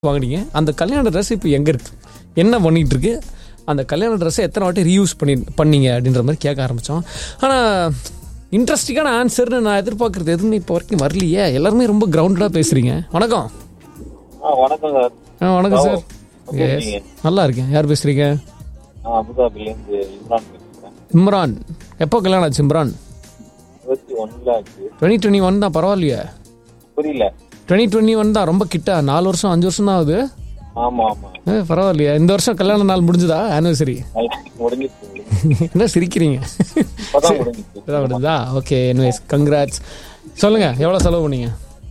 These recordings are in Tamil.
வாங்குனீங்க அந்த கல்யாண ட்ரெஸ் இப்போ எங்கே இருக்கு என்ன பண்ணிட்டு இருக்கு அந்த கல்யாண ட்ரெஸ்ஸை எத்தனை வாட்டி ரீயூஸ் பண்ணி பண்ணீங்க அப்படின்ற மாதிரி கேட்க ஆரம்பித்தோம் ஆனால் இன்ட்ரெஸ்டிங்கான ஆன்சர்னு நான் எதிர்பார்க்குறது எதுவுமே இப்போ வரைக்கும் வரலையே எல்லாருமே ரொம்ப கிரவுண்டடாக பேசுகிறீங்க வணக்கம் ஆ வணக்கம் சார் ஆ வணக்கம் சார் எப்படி எஸ் இருக்கீங்க? நல்லா இருக்கேன் யார் பேசுகிறீங்க நான் அபுதாபிலேருந்து இம்ரான் பேசுகிறேன் இம்ரான் எப்போ கல்யாணம் ஆச்சு இம்ரான் இருபத்தி ஒன்றில் ஆச்சு டுவெண்ட்டி டுவெண்ட்டி ஒன் தான் பரவாயில்லையே புரியல டுவெண்ட்டி டுவெண்ட்டி ஒன் தான் ரொம்ப கிட்ட நாலு வருஷம் அஞ்சு வருஷம் தான் ஆகுது ஆமா ஆமா ஏ, பரவாயில்லையே இந்த வருஷம் கல்யாண நாள் முடிஞ்சுதா ஆனிவர்சரி நல்லா முடிஞ்சிச்சு என்ன சிரிக்கிறீங்க இப்பதான் முடிஞ்சிச்சு இதான் முடிஞ்சதா ஓகே எனிவேஸ் கங்க்ராட்ஸ் சொல்லுங்க எவ்வளோ செலவு பண்ணீங்க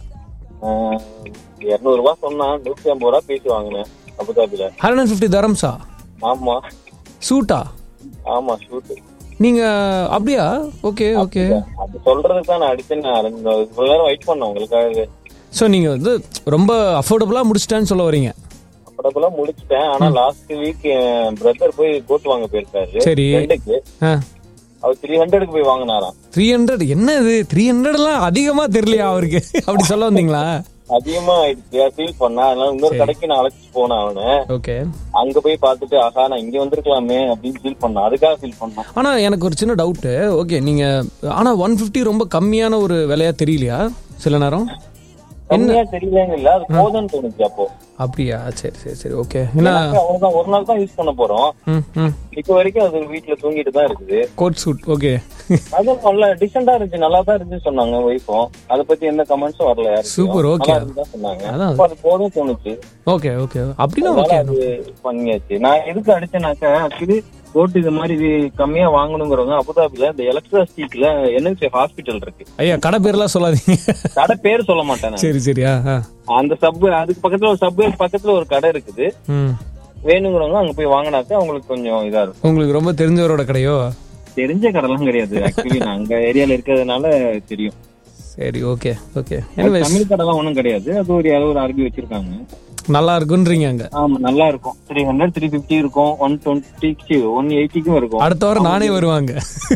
இரநூறுபா சொன்னா நூற்றி ஐம்பது ரூபா பேசி வாங்கினேன் அபுதாபில ஹண்ட்ரட் அண்ட் ஃபிஃப்டி தரம்ஸா ஆமா சூட்டா ஆமா ஷூட்டு நீங்க அப்படியா ஓகே ஓகே அது சொல்றதுக்கு தான் நான் அடிச்சு நான் ரெண்டு இவ்வளவு நேரம் வெயிட் பண்ணேன் உங்களுக்காக ஸோ நீங்க வந்து ரொம்ப அஃபோர்டபுளாக முடிச்சிட்டேன்னு சொல்ல வரீங்க அப்படப்பெல்லாம் முடிச்சிட்டேன் ஆனா லாஸ்ட் வீக் என் பிரதர் போய் கோட் வாங்க போயிருக்காரு சரி. ரெண்டுக்கு ஆ அவர் த்ரீ ஹண்ட்ரடுக்கு போய் வாங்கினாராம் த்ரீ ஹண்ட்ரட் என்ன இது த்ரீ ஹண்ட்ரட்லாம் அதிகமாக தெரியலையா அவருக்கு அப்படி சொல்ல வந்தீங்களா அதிகமா ஆயிடுச்சு ஃபீல் பண்ணா அதனால இன்னொரு கடைக்கு நான் அழைச்சிட்டு போனேன் அவனை ஓகே அங்க போய் பார்த்துட்டு ஆஹா நான் இங்க வந்திருக்கலாமே அப்படின்னு ஃபீல் பண்ணேன் அதுக்காக ஃபீல் பண்ணேன் ஆனா எனக்கு ஒரு சின்ன டவுட்டு ஓகே நீங்க ஆனா ஒன் ஃபிஃப்டி ரொம்ப கம்மியான ஒரு விலையா தெரியலையா சில நேரம் கம்மியா தெரியலன்னு இல்ல அது போதும்னு தோணுச்சு அப்போ அப்படியா சரி சரி சரி ஓகே ஏன்னா எனக்கு அவ்வளவுதான் ஒரு நாள் தான் யூஸ் பண்ண போறோம் ம் ம் இப்ப வரைக்கும் அது வீட்டுல தூங்கிட்டு தான் இருக்குது கோட் சூட் ஓகே அதுவும் நல்ல டிசெண்டா இருந்துச்சு நல்லா தான் இருந்துச்சு சொன்னாங்க ஒய்ஃபும் அதை பத்தி எந்த கமெண்ட்ஸும் வரல யாருக்கும். Super, okay. நல்லா இருக்குன்னு தான் சொன்னாங்க அதான். அப்ப அது போதும் தோணுச்சு ஓகே ஓகே அப்படின்னா அதனால ஓகே அது பண்ணியாச்சு நான் எதுக்கு அடிச்சேனாக்கா ஆக்சுவலி போட்டு இது மாதிரி இது கம்மியா வாங்கணுங்கிறவங்க அபுதாபில இந்த எலக்ட்ராஸ்டிக்ல என்எல்சி ஹாஸ்பிட்டல் இருக்கு ஐயா கடை பேர்லாம் சொல்லாதீங்க கடை பேர் சொல்ல மாட்டேன் நான். சரி சரியா ஆ அந்த சப் அதுக்கு பக்கத்துல ஒரு சப் பக்கத்துல ஒரு கடை இருக்குது ம் வேணுங்கிறவங்க அங்க போய் வாங்கினாக்க அவங்களுக்கு கொஞ்சம் இதா இருக்கும் உங்களுக்கு ரொம்ப தெரிஞ்சவரோட கடையோ தெரிஞ்ச கடைலாம் கிடையாது ஆக்சுவலி நான் அங்க ஏரியால இருக்கிறதுனால தெரியும் சரி ஓகே ஓகே அது எனிவேஸ் தமிழ் கடைலாம் ஒண்ணும் கிடையாது அது ஒரு யாரோ ஒரு அரபி வச்சிருக்காங்க நல்லா இருக்குன்றீங்க அங்க ஆமா நல்லா இருக்கும் த்ரீ ஹண்ட்ரட் த்ரீ பிப்டி இருக்கும் ஒன் டுவெண்ட்டிக்கு ஒன் எயிட்டிக்கும் இருக்கும் அடுத்த வாரம் நானே வருவாங்க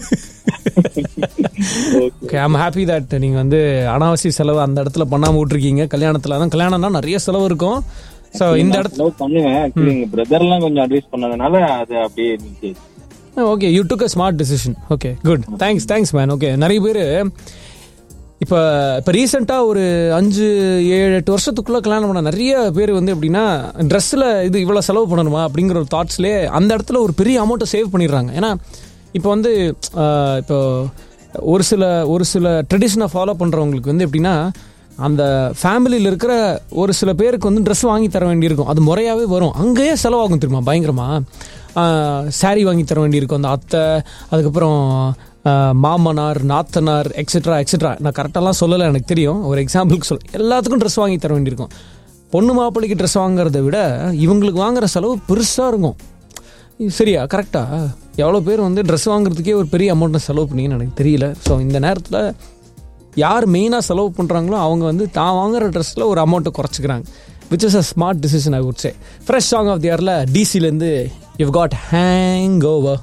ஓகே ஐம் ஹாப்பி தட் நீங்க வந்து அனாவசிய செலவு அந்த இடத்துல பண்ணாம விட்டுருக்கீங்க கல்யாணத்துல தான் கல்யாணம்னா நிறைய செலவு இருக்கும் ஸோ இந்த இடத்துல செலவு பண்ணுவேன் ஆக்சுவலி எங்க பிரதர் எல்லாம் கொஞ்சம் அட்வைஸ் பண்ணதுனால அது அப்படியே இருந்துச்சு okay you took a smart decision okay good thanks thanks man okay நிறைய பேர் இப்போ இப்போ ரீசெண்டாக ஒரு அஞ்சு ஏழு எட்டு வருஷத்துக்குள்ளே கல்யாணம் பண்ண நிறைய பேர் வந்து எப்படின்னா ட்ரெஸ்ஸில் இது இவ்வளோ செலவு பண்ணணுமா அப்படிங்கிற ஒரு தாட்ஸ்லேயே அந்த இடத்துல ஒரு பெரிய அமௌண்ட்டை சேவ் பண்ணிடுறாங்க ஏன்னா இப்போ வந்து ஆஹ், இப்போ ஒரு சில ஒரு சில ட்ரெடிஷனை ஃபாலோ பண்ணுறவங்களுக்கு வந்து எப்படின்னா அந்த ஃபேமிலியில் இருக்கிற ஒரு சில பேருக்கு வந்து ட்ரெஸ் வாங்கி தர வேண்டியிருக்கும் அது முறையாகவே வரும் அங்கேயே செலவாகும் தெரியுமா பயங்கரமாக saree வாங்கி தர வேண்டியிருக்கும் அந்த அத்தை அதுக்கப்புறம் ஆஹ், மாமனார் நாத்தனார் எக்ஸெட்ரா எக்ஸெட்ரா நான் கரெக்டாலாம் சொல்லலை எனக்கு தெரியும் ஒரு எக்ஸாம்பிளுக்கு சொல்ல எல்லாத்துக்கும் ட்ரெஸ் வாங்கி தர வேண்டியிருக்கும் பொண்ணு மாப்பிள்ளைக்கு ட்ரெஸ் வாங்குறத விட இவங்களுக்கு வாங்குற செலவு பெருசாக இருக்கும் சரியா கரெக்டா எவ்வளோ பேர் வந்து ட்ரெஸ் வாங்குறதுக்கே ஒரு பெரிய அமௌண்ட்டை செலவு பண்ணீங்கன்னு எனக்கு தெரியல ஸோ இந்த நேரத்தில் யார் மெயினாக செலவு பண்ணுறாங்களோ அவங்க வந்து தான் வாங்குற ட்ரெஸ்ஸில் ஒரு அமௌண்ட்டை குறைச்சிக்கிறாங்க which is a smart decision I would say fresh song of the இயரில் டிசிலேருந்து you got hangover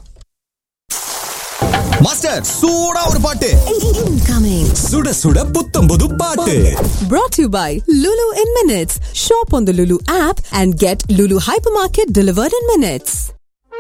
Master சூடா ஒரு பாட்டு Incoming. சுட சுட புத்தம் புது பாட்டு Brought to you by Lulu in Minutes. Shop on the Lulu app and get Lulu Hypermarket delivered in minutes.